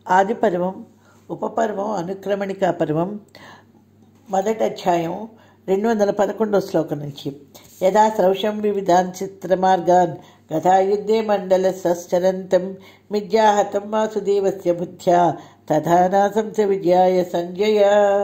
ఆది పర్వం ఉపపర్వం అనుక్రమణికా పర్వం మొదటి అధ్యాయం రెండు వందల పదకొండో శ్లోకం నుంచి యథా స్రౌషం వివిధాన్ చిత్రమార్గాన్ గతాయుద్ధే మండల సశ్చరంతం మిథ్యాహతం వాసుదేవస్య బుద్ధ్యా తథా నాసం చ విజయాయ సంజయ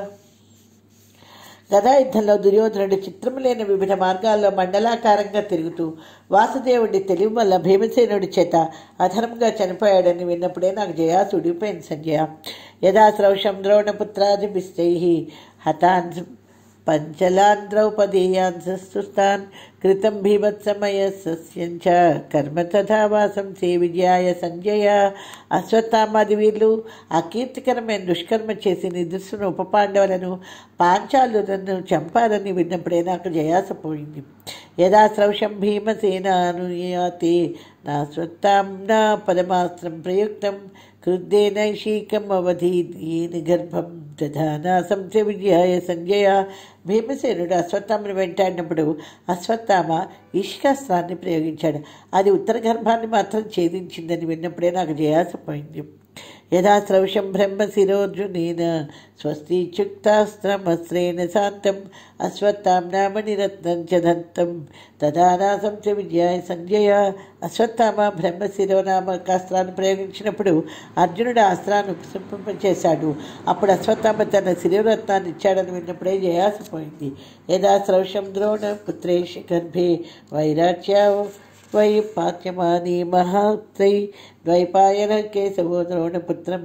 గదాయుద్ధంలో దుర్యోధనుడు చిత్రములైన వివిధ మార్గాల్లో మండలాకారంగా తిరుగుతూ వాసుదేవుడి తెలివి వల్ల భీమసేనుడి చేత అధర్మంగా చనిపోయాడని విన్నప్పుడే నాకు జయాసు ఉడిపోయింది సంజయ యథా స్రౌషం ద్రోణపుత్రాదిభిస్తై హతాన్ పంచలాన్ ద్రౌపదీయాన్ సస్తుస్తాన్ కృతం భీభత్సమయ సస్యంచ కర్మ తథా వాసం సే విజయాయ సంజయ అశ్వత్థామాది వీరులు ఆ కీర్తికరమైన దుష్కర్మ చేసి నిద్రసును ఉపపాండవులను పాంచాలులను చంపాలని విన్నప్పుడే నాకు జయాస పోయింది యథా స్రౌషం భీమసేనానుయాతి నా స్వత్తాం నా పరమాస్త్రం ప్రయుక్తం క్రుద్ధేనైషీకం అవధీని గర్భం దధానా సంశ విజయాయ సంజయ భీమసేనుడు అశ్వత్థామను వెంటాడినప్పుడు అశ్వత్థామ ఇష్కాస్త్రాన్ని ప్రయోగించాడు అది ఉత్తర గర్భాన్ని మాత్రం ఛేదించిందని విన్నప్పుడే నాకు జయాస పోయింది యథా స్రౌషం బ్రహ్మశిరోర్జునేన స్వస్తి చుక్తాస్త్రమస్త్రేణ శాంతం అశ్వత్థాం నామనిరత్నం చ దంతం తదా నాసం చ విజయాయ సంజయ అశ్వత్థామ బ్రహ్మశిరో నామకాస్త్రాన్ని ప్రయోగించినప్పుడు అర్జునుడు ఆ అస్త్రాన్ని ఉపసింపచేశాడు అప్పుడు అశ్వత్థామ తన శిరోరత్నాన్ని ఇచ్చాడని విన్నప్పుడే జయాసపోయింది యథా స్రౌషం ద్రోణ పుత్రేష గర్భే వైరాచ్యా వై పాత్యమాని మహాత్రై ద్వైపాయన కేశవో ద్రోణపుత్రం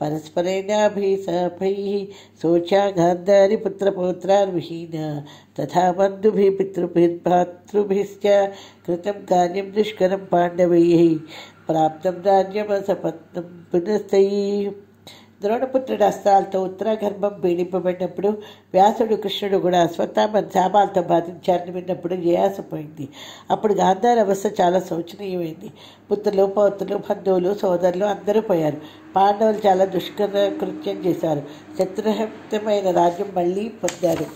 పరస్పరేణాభిసభై శోచా గాంధారి పుత్రపౌత్రార్విహీన తథా బంధుభిः పితృభిర్భ్రాతృభిశ్చ కృతం కార్యం దుష్కరం పాండవైः ప్రాప్తం రాజ్యమసపత్నం పునస్తైः ద్రోణపుత్రుడు అస్త్రాలతో ఉత్తరాగర్భం పీడింపబడినప్పుడు వ్యాసుడు కృష్ణుడు కూడా అశ్వత్థామ శాపాలతో బాధించారని విన్నప్పుడు జయాసపోయింది అప్పుడు గాంధార అవస్థ చాలా శోచనీయమైంది పుత్రులు పౌత్రులు బంధువులు సోదరులు అందరూ పోయారు పాండవులు చాలా దుష్కర కృత్యం చేశారు శత్రుహక్తమైన రాజ్యం మళ్ళీ పొందారు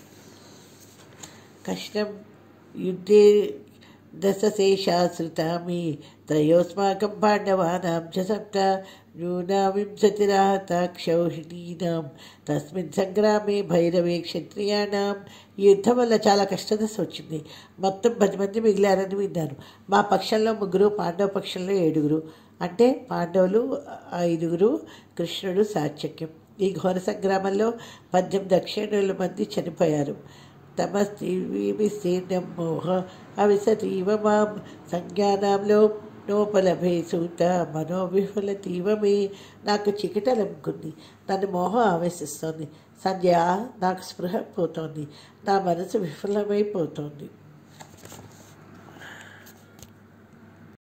కష్టం యుద్ధే దశశేషాశ్రితామి త్రయోస్మాకం పాండవానాం చ సప్త న్యూనా వింశతిరాహతాక్షౌహిణీనాం తస్మిన్ సంగ్రామే భైరవే క్షత్రియాణం ఈ యుద్ధం వల్ల చాలా కష్టదశ వచ్చింది మొత్తం పది మంది మిగిలారని విన్నాను మా పక్షంలో ముగ్గురు పాండవ పక్షంలో ఏడుగురు అంటే పాండవులు ఐదుగురు కృష్ణుడు సాత్యక్యం ఈ ఘోర సంగ్రామంలో పద్దెనిమిది దక్షిణుల మంది చనిపోయారు తమస్తివిస్తీర్ణం మోహ అవిసతీవ మాం సంజ్ఞానంలో నోపలభే సూత మనోవిఫలతీవ మే నాకు చికిటలంకుంది నన్ను మోహం ఆవేశిస్తోంది సంధ్య నాకు స్పృహ పోతోంది నా మనసు విఫలమైపోతోంది